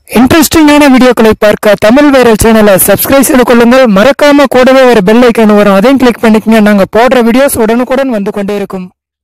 இன்ட்ரெஸ்டிங்கான வீடியோக்களை பார்க்க தமிழ் வைரல் சேனலை சப்ஸ்கிரைப் செய்து கொள்ளுங்கள் மறக்காம கூடவே ஒரு பெல் ஐக்கான் வரும் அதையும் கிளிக் பண்ணிக்கங்க நாங்க போடுற வீடியோஸ் உடனுக்குடன் வந்து கொண்டே இருக்கும்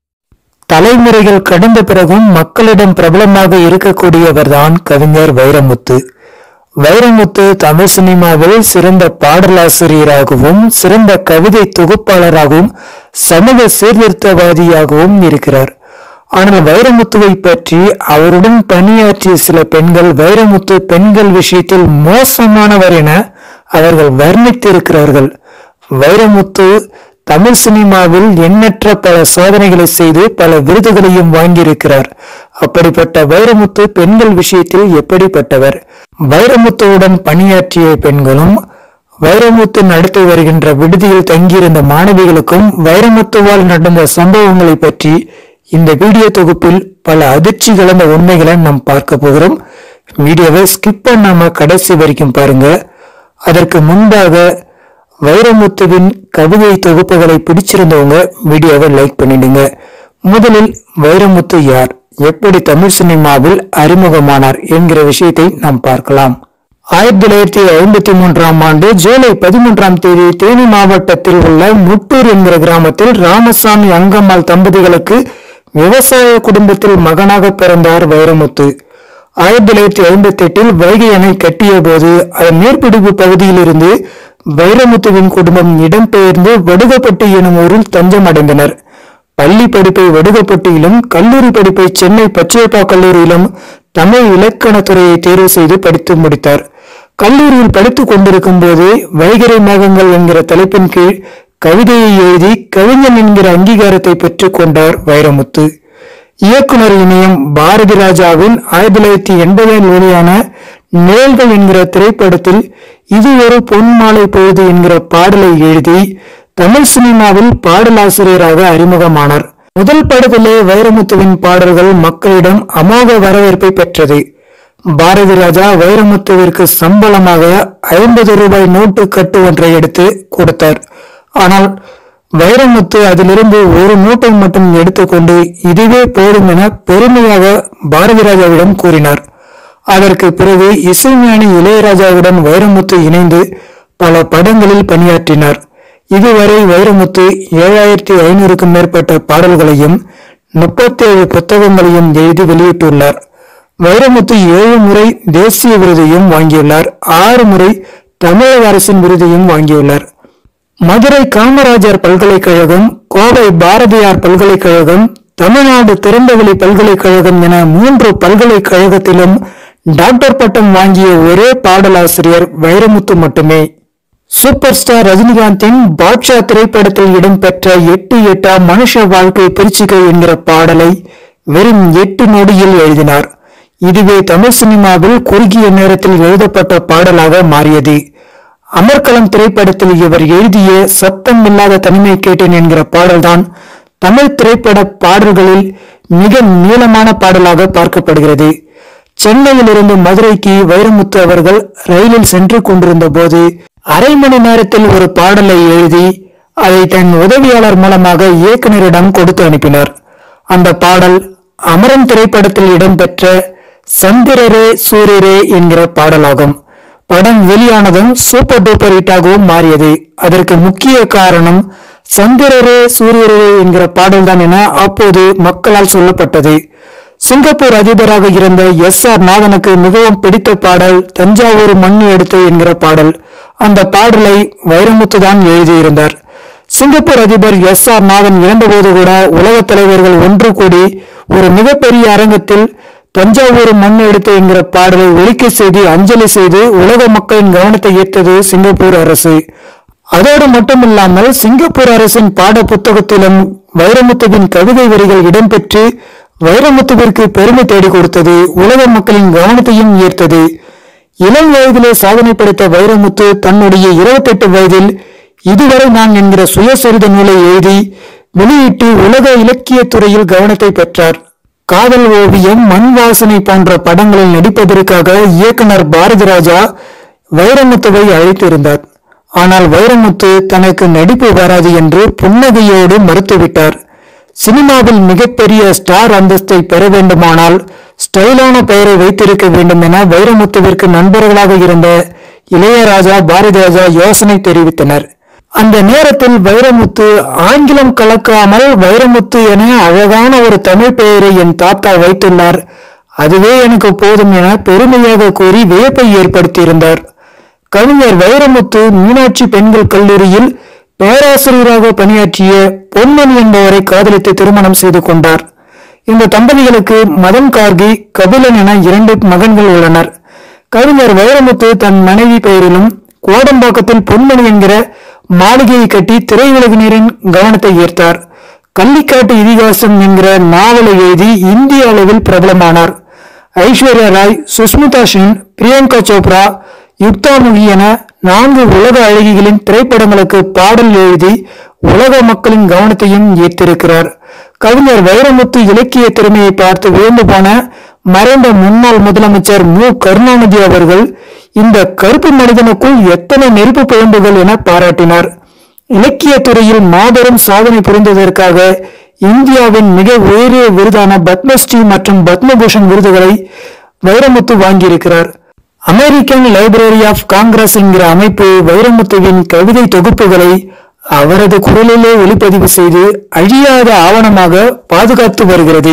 தலைமுறைகள் கடந்த பிறகும் மக்களிடம் பிரபலமாக இருக்கக்கூடியவர்தான் கவிஞர் வைரமுத்து வைரமுத்து தமிழ் சினிமாவில் சிறந்த பாடலாசிரியராகவும் சிறந்த கவிதை தொகுப்பாளராகவும் சமூக சீர்திருத்தவாதியாகவும் இருக்கிறார் ஆனால் வைரமுத்துவை பற்றி அவருடன் பணியாற்றிய சில பெண்கள் வைரமுத்து பெண்கள் விஷயத்தில் மோசமானவர் என அவர்கள் வர்ணித்திருக்கிறார்கள் வைரமுத்து தமிழ் சினிமாவில் எண்ணற்ற பல சாதனைகளை செய்து பல விருதுகளையும் வாங்கியிருக்கிறார் அப்படிப்பட்ட வைரமுத்து பெண்கள் விஷயத்தில் எப்படிப்பட்டவர் வைரமுத்துவுடன் பணியாற்றிய பெண்களும் வைரமுத்து நடத்தி வருகின்ற விடுதியில் தங்கியிருந்த மாணவிகளுக்கும் வைரமுத்துவால் நடந்த சம்பவங்களை பற்றி இந்த வீடியோ தொகுப்பில் பல அதிர்ச்சி கலந்த உண்மைகளை நாம் பார்க்க போகிறோம் வீடியோவை ஸ்கிப் பண்ணாம கடைசி வரைக்கும் பாருங்க அதற்கு முன்பாக வைரமுத்துவின் கவிதை தொகுப்புகளை பிடிச்சிருந்தவங்க வீடியோவை லைக் பண்ணிடுங்க முதலில் வைரமுத்து யார் எப்படி தமிழ் சினிமாவில் அறிமுகமானார் என்கிற விஷயத்தை நாம் பார்க்கலாம் ஆயிரத்தி தொள்ளாயிரத்தி ஐம்பத்தி மூன்றாம் ஆண்டு ஜூலை பதிமூன்றாம் தேதி தேனி மாவட்டத்தில் உள்ள முட்டூர் என்கிற கிராமத்தில் ராமசாமி அங்கம்மாள் தம்பதிகளுக்கு விவசாய குடும்பத்தில் மகனாக பிறந்தார் வைரமுத்து ஆயிரத்தி தொள்ளாயிரத்தி ஐம்பத்தி எட்டில் வைகை அணை கட்டிய போது அதன் மேற்பிடிப்பு பகுதியிலிருந்து வைரமுத்துவின் குடும்பம் இடம்பெயர்ந்து வடுகப்பட்டு எனும் ஊரில் தஞ்சம் அடைந்தனர் பள்ளி படிப்பை வடுகப்பட்டியிலும் கல்லூரி படிப்பை சென்னை பச்சையப்பா கல்லூரியிலும் தமிழ் இலக்கணத்துறையை தேர்வு செய்து படித்து முடித்தார் கல்லூரியில் படித்துக் கொண்டிருக்கும் போது வைகரை மேகங்கள் என்கிற தலைப்பின் கீழ் கவிதையை எழுதி கவிஞன் என்கிற அங்கீகாரத்தை பெற்றுக் கொண்டார் வைரமுத்து இயக்குனர் இணையம் பாரதி ராஜாவின் ஆயிரத்தி தொள்ளாயிரத்தி எண்பதில் வெளியான நிழல்கள் என்கிற திரைப்படத்தில் இது ஒரு பொன் மாலை பொழுது என்கிற பாடலை எழுதி தமிழ் சினிமாவில் பாடலாசிரியராக அறிமுகமானார் முதல் படத்திலே வைரமுத்துவின் பாடல்கள் மக்களிடம் அமோக வரவேற்பை பெற்றது பாரதி ராஜா வைரமுத்துவிற்கு சம்பளமாக ஐம்பது ரூபாய் நோட்டு கட்டு ஒன்றை எடுத்து கொடுத்தார் ஆனால் வைரமுத்து அதிலிருந்து ஒரு நோட்டை மட்டும் எடுத்துக்கொண்டு இதுவே போதும் என பெருமையாக பாரதி ராஜாவிடம் கூறினார் அதற்கு பிறகு இசைஞானி இளையராஜாவுடன் வைரமுத்து இணைந்து பல படங்களில் பணியாற்றினார் இதுவரை வைரமுத்து ஏழாயிரத்தி ஐநூறுக்கும் மேற்பட்ட பாடல்களையும் முப்பத்தேழு புத்தகங்களையும் எழுதி வெளியிட்டுள்ளார் வைரமுத்து ஏழு முறை தேசிய விருதையும் வாங்கியுள்ளார் ஆறு முறை தமிழக அரசின் விருதையும் வாங்கியுள்ளார் மதுரை காமராஜர் பல்கலைக்கழகம் கோவை பாரதியார் பல்கலைக்கழகம் தமிழ்நாடு திறந்தவெளி பல்கலைக்கழகம் என மூன்று பல்கலைக்கழகத்திலும் டாக்டர் பட்டம் வாங்கிய ஒரே பாடலாசிரியர் வைரமுத்து மட்டுமே சூப்பர் ஸ்டார் ரஜினிகாந்தின் பாட்ஷா திரைப்படத்தில் இடம்பெற்ற எட்டு எட்டா மனுஷ வாழ்க்கை பிரிச்சுகள் என்கிற பாடலை வெறும் எட்டு நொடியில் எழுதினார் இதுவே தமிழ் சினிமாவில் குறுகிய நேரத்தில் எழுதப்பட்ட பாடலாக மாறியது அமர்கலம் திரைப்படத்தில் இவர் எழுதிய சத்தம் இல்லாத தனிமை கேட்டேன் என்கிற பாடல்தான் தமிழ் திரைப்பட பாடல்களில் மிக நீளமான பாடலாக பார்க்கப்படுகிறது சென்னையிலிருந்து மதுரைக்கு வைரமுத்து அவர்கள் ரயிலில் சென்று கொண்டிருந்த போது அரை மணி நேரத்தில் ஒரு பாடலை எழுதி அதை தன் உதவியாளர் மூலமாக இயக்குனரிடம் கொடுத்து அனுப்பினார் அந்த பாடல் அமரன் திரைப்படத்தில் இடம்பெற்ற சந்திரரே சூரியரே என்கிற பாடலாகும் படம் வெளியானதும் சூப்பர் டூப்பர் ஹிட்டாகவும் மாறியது அதற்கு முக்கிய காரணம் சந்திரரே சூரியரே என்கிற பாடல்தான் என அப்போது மக்களால் சொல்லப்பட்டது சிங்கப்பூர் அதிபராக இருந்த எஸ் ஆர் நாதனுக்கு மிகவும் பிடித்த பாடல் தஞ்சாவூர் மண் எடுத்து என்கிற பாடல் அந்த பாடலை வைரமுத்து தான் எழுதியிருந்தார் சிங்கப்பூர் அதிபர் எஸ் ஆர் நாதன் இறந்தபோது கூட உலகத் தலைவர்கள் ஒன்று கூடி ஒரு மிகப்பெரிய அரங்கத்தில் தஞ்சாவூர் மண் எடுத்து என்கிற பாடலை ஒலிக்க செய்து அஞ்சலி செய்து உலக மக்களின் கவனத்தை ஈர்த்தது சிங்கப்பூர் அரசு அதோடு மட்டுமில்லாமல் சிங்கப்பூர் அரசின் பாட புத்தகத்திலும் வைரமுத்துவின் கவிதை வரிகள் இடம்பெற்று வைரமுத்துவிற்கு பெருமை தேடி கொடுத்தது உலக மக்களின் கவனத்தையும் ஈர்த்தது இளம் வயதிலே சாதனை படைத்த வைரமுத்து தன்னுடைய இருபத்தெட்டு வயதில் இதுவரை நான் என்கிற சுயசரித நூலை எழுதி வெளியிட்டு உலக இலக்கியத் துறையில் கவனத்தை பெற்றார் காதல் ஓவியம் மண் வாசனை போன்ற படங்களில் நடிப்பதற்காக இயக்குனர் பாரதி ராஜா வைரமுத்துவை அழைத்திருந்தார் ஆனால் வைரமுத்து தனக்கு நடிப்பு வராது என்று புன்னகையோடு மறுத்துவிட்டார் சினிமாவில் மிகப்பெரிய ஸ்டார் அந்தஸ்தை பெற வேண்டுமானால் ஸ்டைலான பெயரை வைத்திருக்க வேண்டும் என வைரமுத்துவிற்கு நண்பர்களாக இருந்த இளையராஜா பாரதிராஜா யோசனை தெரிவித்தனர் அந்த நேரத்தில் வைரமுத்து ஆங்கிலம் கலக்காமல் வைரமுத்து என அழகான ஒரு தமிழ் பெயரை என் தாத்தா வைத்துள்ளார் அதுவே எனக்கு போதும் என பெருமையாக கூறி வியப்பை ஏற்படுத்தியிருந்தார் கவிஞர் வைரமுத்து மீனாட்சி பெண்கள் கல்லூரியில் பேராசிரியராக பணியாற்றிய பொன்மணி என்பவரை காதலித்து திருமணம் செய்து கொண்டார் இந்த தம்பதிகளுக்கு மதன் கார்கி கபிலன் என இரண்டு மகன்கள் உள்ளனர் கவிஞர் வைரமுத்து தன் மனைவி பெயரிலும் கோடம்பாக்கத்தில் பொன்மணி என்கிற மாளிகையை கட்டி திரையுலகினரின் கவனத்தை ஈர்த்தார் கள்ளிக்காட்டு இதிகாசம் என்கிற நாவலை எழுதி இந்திய அளவில் பிரபலமானார் ஐஸ்வர்யா ராய் சுஷ்மிதா சென் பிரியங்கா சோப்ரா யுக்தா முகி என நான்கு உலக அழகிகளின் திரைப்படங்களுக்கு பாடல் எழுதி உலக மக்களின் கவனத்தையும் ஈர்த்திருக்கிறார் கவிஞர் வைரமுத்து இலக்கிய திறமையை பார்த்து வியந்து போன மறைந்த முன்னாள் முதலமைச்சர் மு கருணாநிதி அவர்கள் இந்த கருப்பு மனிதனுக்குள் எத்தனை நெருப்பு பிழம்புகள் என பாராட்டினார் இலக்கிய துறையில் மாபெரும் சாதனை புரிந்ததற்காக இந்தியாவின் மிக உயரிய விருதான பத்மஸ்ரீ மற்றும் பத்மபூஷன் விருதுகளை வைரமுத்து வாங்கியிருக்கிறார் அமெரிக்கன் லைப்ரரி ஆஃப் காங்கிரஸ் என்கிற அமைப்பு வைரமுத்துவின் கவிதை தொகுப்புகளை அவரது குரலிலே ஒளிப்பதிவு செய்து அழியாத ஆவணமாக பாதுகாத்து வருகிறது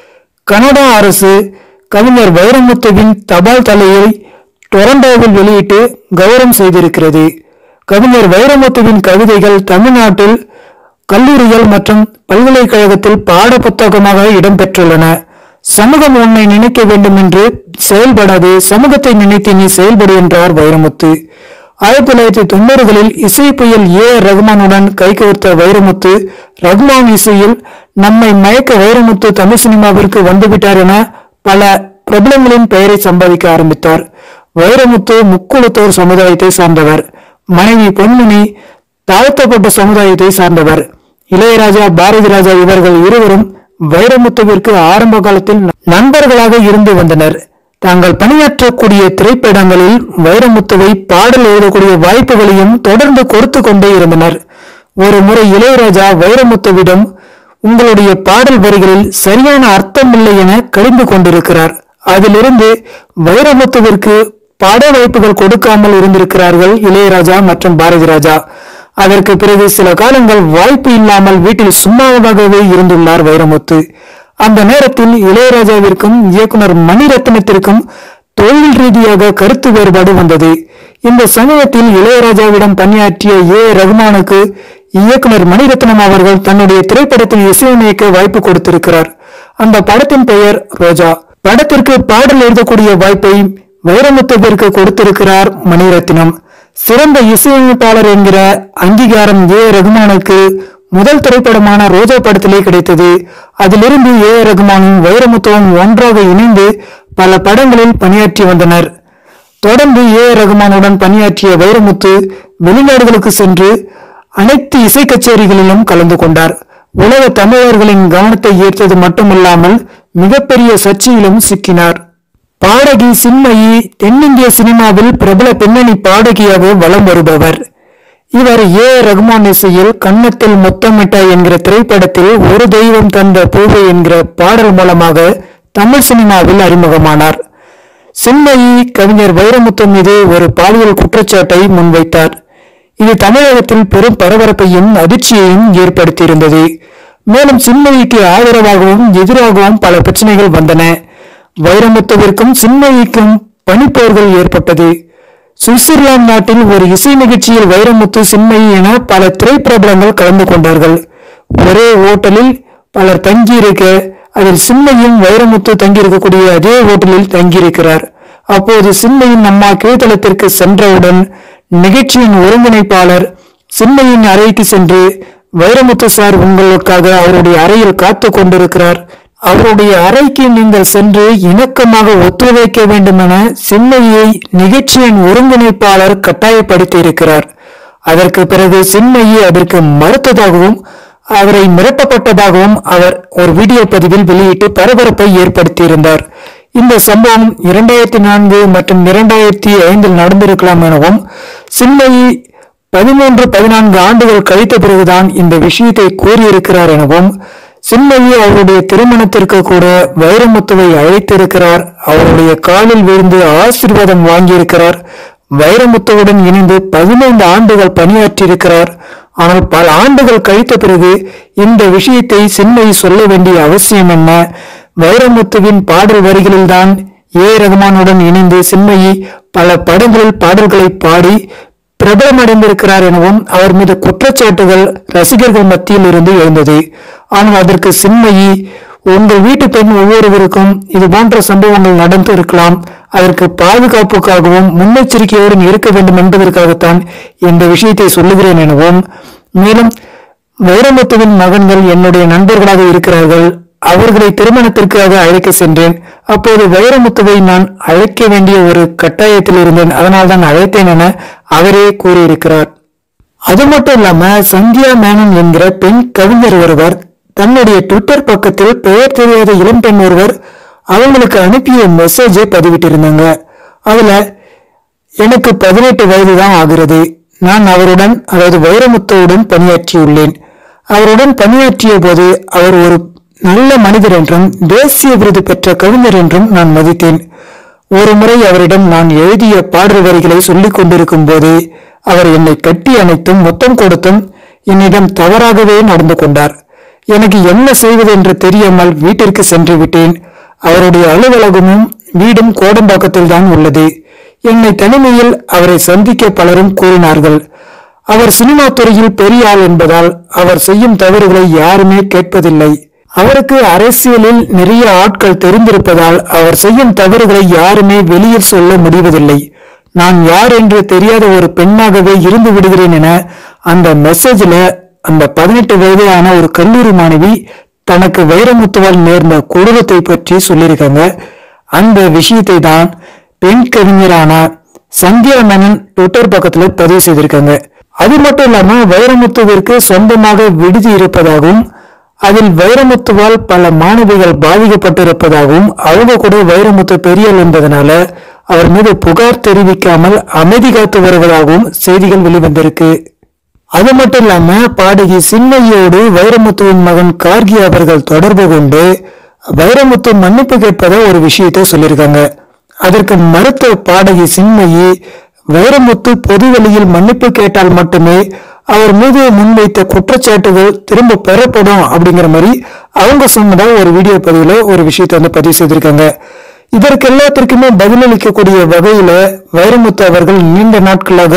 கனடா அரசு கவிஞர் வைரமுத்துவின் தபால் தலையை டொரண்டோவில் வெளியிட்டு கௌரவம் செய்திருக்கிறது கவிஞர் வைரமுத்துவின் கவிதைகள் தமிழ்நாட்டில் கல்லூரிகள் மற்றும் பல்கலைக்கழகத்தில் பாட புத்தகமாக இடம்பெற்றுள்ளன சமூகம் உன்னை நினைக்க வேண்டும் என்று செயல்படாது சமூகத்தை நினைத்து நீ செயல்படு என்றார் வைரமுத்து ஆயிரத்தி தொள்ளாயிரத்தி தொண்ணூறுகளில் இசை புயல் ஏ ஆர் ரகுமானுடன் கைகோர்த்த வைரமுத்து ரகுமான் இசையில் நம்மை மயக்க வைரமுத்து தமிழ் சினிமாவிற்கு வந்துவிட்டார் என பல பிரபலங்களின் பெயரை சம்பாதிக்க ஆரம்பித்தார் வைரமுத்து முக்குளத்தோர் சமுதாயத்தை சார்ந்தவர் மனைவி பொன்முனி தாழ்த்தப்பட்ட சமுதாயத்தை சார்ந்தவர் இளையராஜா பாரதி ராஜா இவர்கள் இருவரும் வைரமுத்துவிற்கு ஆரம்ப காலத்தில் நண்பர்களாக இருந்து வந்தனர் தாங்கள் பணியாற்றக்கூடிய திரைப்படங்களில் வைரமுத்துவை பாடல் எழுதக்கூடிய வாய்ப்புகளையும் தொடர்ந்து கொடுத்து கொண்டே இருந்தனர் ஒரு முறை இளையராஜா வைரமுத்துவிடம் உங்களுடைய பாடல் வரிகளில் சரியான அர்த்தம் இல்லை என கடிந்து கொண்டிருக்கிறார் அதிலிருந்து வைரமுத்துவிற்கு பாட வாய்ப்புகள் கொடுக்காமல் இருந்திருக்கிறார்கள் இளையராஜா மற்றும் பாரதி ராஜா அதற்கு பிறகு சில காலங்கள் வாய்ப்பு இல்லாமல் வீட்டில் சும்மாவாகவே இருந்துள்ளார் வைரமுத்து அந்த நேரத்தில் இளையராஜாவிற்கும் இயக்குனர் மணிரத்னத்திற்கும் தொழில் ரீதியாக கருத்து வேறுபாடு வந்தது இந்த சமயத்தில் இளையராஜாவிடம் பணியாற்றிய ஏ ரகுமானுக்கு இயக்குனர் மணிரத்னம் அவர்கள் தன்னுடைய திரைப்படத்தில் இசையமைக்க வாய்ப்பு கொடுத்திருக்கிறார் அந்த படத்தின் பெயர் ரோஜா படத்திற்கு பாடல் எழுதக்கூடிய வாய்ப்பை வைரமுத்துவிற்கு கொடுத்திருக்கிறார் மணிரத்னம் சிறந்த இசையமைப்பாளர் என்கிற அங்கீகாரம் ஏ ரகுமானுக்கு முதல் திரைப்படமான ரோஜா படத்திலே கிடைத்தது அதிலிருந்து ஏ ரகுமானும் வைரமுத்துவும் ஒன்றாக இணைந்து பல படங்களில் பணியாற்றி வந்தனர் தொடர்ந்து ஏ ரகுமானுடன் பணியாற்றிய வைரமுத்து வெளிநாடுகளுக்கு சென்று அனைத்து இசை கச்சேரிகளிலும் கலந்து கொண்டார் உலக தமிழர்களின் கவனத்தை ஈர்த்தது மட்டுமல்லாமல் மிகப்பெரிய சர்ச்சையிலும் சிக்கினார் பாடகி சின்மயி தென்னிந்திய சினிமாவில் பிரபல பின்னணி பாடகியாக வலம் வருபவர் இவர் ஏ ரகுமான் இசையில் கன்னத்தில் முத்தமிட்ட என்கிற திரைப்படத்தில் ஒரு தெய்வம் தந்த பூவை என்கிற பாடல் மூலமாக தமிழ் சினிமாவில் அறிமுகமானார் சின்மயி கவிஞர் வைரமுத்து மீது ஒரு பாலியல் குற்றச்சாட்டை முன்வைத்தார் இது தமிழகத்தில் பெரும் பரபரப்பையும் அதிர்ச்சியையும் ஏற்படுத்தியிருந்தது மேலும் சின்மயிக்கு ஆதரவாகவும் எதிராகவும் பல பிரச்சனைகள் வந்தன வைரமுத்துவிற்கும் சின்மயிக்கும் பனிப்போர்கள் ஏற்பட்டது சுவிட்சர்லாந்து நாட்டில் ஒரு இசை நிகழ்ச்சியில் வைரமுத்து சின்மயி என பல திரைப்பிரபலங்கள் கலந்து கொண்டார்கள் ஒரே ஓட்டலில் பலர் தங்கியிருக்க அதில் சின்மையும் வைரமுத்து தங்கியிருக்கக்கூடிய அதே ஓட்டலில் தங்கியிருக்கிறார் அப்போது சின்மையின் அம்மா கீழ்த்தளத்திற்கு சென்றவுடன் நிகழ்ச்சியின் ஒருங்கிணைப்பாளர் சின்மையின் அறைக்கு சென்று வைரமுத்து சார் உங்களுக்காக அவருடைய அறையில் காத்து கொண்டிருக்கிறார் அவருடைய அறைக்கு நீங்கள் சென்று இணக்கமாக ஒத்துழைக்க வேண்டும் என சின்மையை நிகழ்ச்சியின் ஒருங்கிணைப்பாளர் கட்டாயப்படுத்தி இருக்கிறார் அதற்கு பிறகு சின்மையை அதற்கு மறுத்ததாகவும் அவரை மிரட்டப்பட்டதாகவும் அவர் ஒரு வீடியோ பதிவில் வெளியிட்டு பரபரப்பை ஏற்படுத்தியிருந்தார் இந்த சம்பவம் இரண்டாயிரத்தி நான்கு மற்றும் இரண்டாயிரத்தி ஐந்தில் நடந்திருக்கலாம் எனவும் சின்மயி பதிமூன்று பதினான்கு ஆண்டுகள் கழித்த பிறகுதான் இந்த விஷயத்தை கூறியிருக்கிறார் எனவும் சின்மயி அவருடைய திருமணத்திற்கு கூட வைரமுத்துவை அழைத்திருக்கிறார் அவருடைய காலில் விழுந்து ஆசீர்வாதம் வாங்கியிருக்கிறார் வைரமுத்துவுடன் இணைந்து பதினைந்து ஆண்டுகள் பணியாற்றியிருக்கிறார் ஆனால் பல ஆண்டுகள் கழித்த பிறகு இந்த விஷயத்தை சின்மயி சொல்ல வேண்டிய அவசியம் என்ன வைரமுத்துவின் பாடல் வரிகளில்தான் ஏ ரகுமானுடன் இணைந்து சின்மயி பல படங்களில் பாடல்களை பாடி பிரபலமடைந்திருக்கிறார் எனவும் அவர் மீது குற்றச்சாட்டுகள் ரசிகர்கள் மத்தியில் இருந்து எழுந்தது ஆனால் அதற்கு சின்மயி உங்கள் வீட்டு பெண் ஒவ்வொருவருக்கும் இது போன்ற சம்பவங்கள் நடந்து இருக்கலாம் அதற்கு பாதுகாப்புக்காகவும் முன்னெச்சரிக்கையோடும் இருக்க வேண்டும் என்பதற்காகத்தான் இந்த விஷயத்தை சொல்லுகிறேன் எனவும் மேலும் வைரமுத்துவின் மகன்கள் என்னுடைய நண்பர்களாக இருக்கிறார்கள் அவர்களை திருமணத்திற்காக அழைக்க சென்றேன் அப்போது வைரமுத்துவை நான் அழைக்க வேண்டிய ஒரு கட்டாயத்தில் இருந்தேன் அதனால் தான் அழைத்தேன் என அவரே கூறியிருக்கிறார் அது மட்டும் இல்லாம சந்தியா மேனன் என்கிற பெண் கவிஞர் ஒருவர் தன்னுடைய ட்விட்டர் பக்கத்தில் பெயர் தெரியாத இளம்பெண் ஒருவர் அவங்களுக்கு அனுப்பிய மெசேஜை பதிவிட்டிருந்தாங்க அதுல எனக்கு பதினெட்டு வயது தான் ஆகிறது நான் அவருடன் அதாவது வைரமுத்துவுடன் பணியாற்றியுள்ளேன் அவருடன் பணியாற்றிய போது அவர் ஒரு நல்ல மனிதர் என்றும் தேசிய விருது பெற்ற கவிஞர் என்றும் நான் மதித்தேன் ஒரு முறை அவரிடம் நான் எழுதிய பாடல் வரிகளை சொல்லிக் கொண்டிருக்கும் போது அவர் என்னை கட்டி அணைத்தும் முத்தம் கொடுத்தும் என்னிடம் தவறாகவே நடந்து கொண்டார் எனக்கு என்ன செய்வது என்று தெரியாமல் வீட்டிற்கு சென்று விட்டேன் அவருடைய அலுவலகமும் வீடும் கோடம்பாக்கத்தில் தான் உள்ளது என்னை தனிமையில் அவரை சந்திக்க பலரும் கூறினார்கள் அவர் சினிமா துறையில் பெரிய ஆள் என்பதால் அவர் செய்யும் தவறுகளை யாருமே கேட்பதில்லை அவருக்கு அரசியலில் நிறைய ஆட்கள் தெரிந்திருப்பதால் அவர் செய்யும் தவறுகளை யாருமே வெளியில் சொல்ல முடிவதில்லை நான் யார் என்று தெரியாத ஒரு பெண்ணாகவே இருந்து விடுகிறேன் என அந்த மெசேஜ்ல அந்த பதினெட்டு வயதான ஒரு கல்லூரி மாணவி தனக்கு வைரமுத்துவால் நேர்ந்த கொடூரத்தை பற்றி சொல்லியிருக்காங்க அந்த விஷயத்தை தான் பெண் கவிஞரான சந்தியா மேனன் ட்விட்டர் பக்கத்துல பதிவு செய்திருக்காங்க அது மட்டும் இல்லாம வைரமுத்துவிற்கு சொந்தமாக விடுதி இருப்பதாகவும் அதில் வைரமுத்துவால் பல மாணவிகள் பாதிக்கப்பட்டிருப்பதாகவும் அவங்க கூட வைரமுத்து பெரியல் என்பதனால அவர் மீது புகார் தெரிவிக்காமல் அமைதி காத்து வருவதாகவும் செய்திகள் வெளிவந்திருக்கு அது மட்டும் இல்லாம பாடகி சின்மையோடு வைரமுத்துவின் மகன் கார்கி அவர்கள் தொடர்பு கொண்டு வைரமுத்து மன்னிப்பு கேட்பதா ஒரு விஷயத்தை சொல்லியிருக்காங்க அதற்கு மறுத்த பாடகி சின்மயி வைரமுத்து பொது வழியில் மன்னிப்பு கேட்டால் மட்டுமே அவர் மீது முன்வைத்த குற்றச்சாட்டுகள் திரும்ப பெறப்படும் அப்படிங்கிற மாதிரி அவங்க சொன்னதா ஒரு வீடியோ பதிவுல ஒரு விஷயத்தை வந்து பதிவு செய்திருக்காங்க இதற்கு எல்லாத்திற்குமே பதிலளிக்கக்கூடிய வகையில வைரமுத்து அவர்கள் நீண்ட நாட்களாக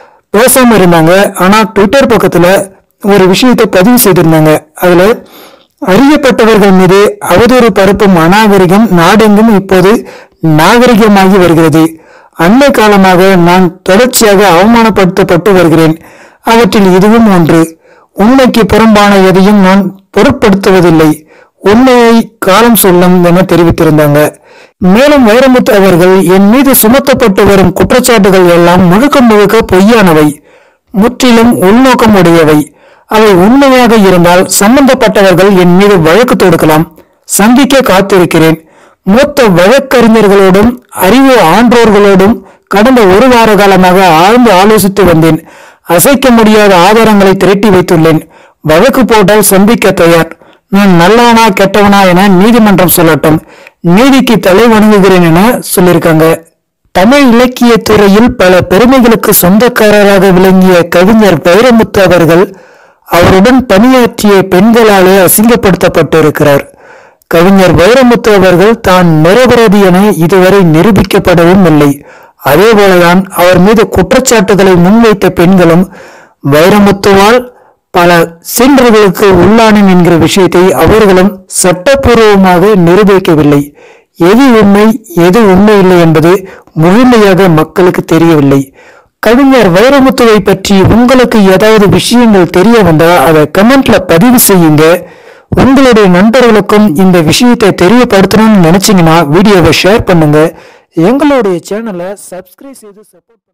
பேசாம இருந்தாங்க ஆனா ட்விட்டர் பக்கத்துல ஒரு விஷயத்தை பதிவு செய்திருந்தாங்க அதுல அறியப்பட்டவர்கள் மீது அவதூறு பரப்பும் அநாகரிகம் நாடெங்கும் இப்போது நாகரிகமாகி வருகிறது அண்மை காலமாக நான் தொடர்ச்சியாக அவமானப்படுத்தப்பட்டு வருகிறேன் அவற்றில் இதுவும் ஒன்று உண்மைக்கு புறம்பான எதையும் நான் பொருட்படுத்துவதில்லை உண்மையை காலம் சொல்லும் என தெரிவித்திருந்தாங்க மேலும் வைரமுத்து அவர்கள் என் மீது சுமத்தப்பட்டு வரும் குற்றச்சாட்டுகள் எல்லாம் முழுக்க முழுக்க பொய்யானவை முற்றிலும் உள்நோக்கம் உடையவை அவை உண்மையாக இருந்தால் சம்பந்தப்பட்டவர்கள் என் மீது வழக்கு தொடுக்கலாம் சந்திக்க காத்திருக்கிறேன் மூத்த வழக்கறிஞர்களோடும் அறிவு ஆன்றோர்களோடும் கடந்த ஒரு வார காலமாக ஆழ்ந்து ஆலோசித்து வந்தேன் அசைக்க முடியாத ஆதாரங்களை திரட்டி வைத்துள்ளேன் வழக்கு போட்டால் சந்திக்க தயார் நான் நல்லவனா கெட்டவனா என நீதிமன்றம் சொல்லட்டும் நீதிக்கு தலை வணங்குகிறேன் என சொல்லியிருக்காங்க தமிழ் இலக்கிய துறையில் பல பெருமைகளுக்கு சொந்தக்காரராக விளங்கிய கவிஞர் வைரமுத்து அவர்கள் அவருடன் பணியாற்றிய பெண்களாலே அசிங்கப்படுத்தப்பட்டிருக்கிறார் கவிஞர் வைரமுத்து அவர்கள் தான் நிரபராதி என இதுவரை நிரூபிக்கப்படவும் இல்லை அதே போலதான் அவர் மீது குற்றச்சாட்டுகளை முன்வைத்த பெண்களும் வைரமுத்துவால் பல சீன்றல்களுக்கு உள்ளானேன் என்கிற விஷயத்தை அவர்களும் சட்டப்பூர்வமாக நிரூபிக்கவில்லை எது உண்மை எது உண்மை இல்லை என்பது முழுமையாக மக்களுக்கு தெரியவில்லை கவிஞர் வைரமுத்துவை பற்றி உங்களுக்கு ஏதாவது விஷயங்கள் தெரிய வந்தா அதை கமெண்ட்ல பதிவு செய்யுங்க உங்களுடைய நண்பர்களுக்கும் இந்த விஷயத்தை தெரியப்படுத்தணும்னு நினைச்சீங்கன்னா வீடியோவை ஷேர் பண்ணுங்க எங்களுடைய சேனலை சப்ஸ்கிரைப் செய்து சப்போர்ட்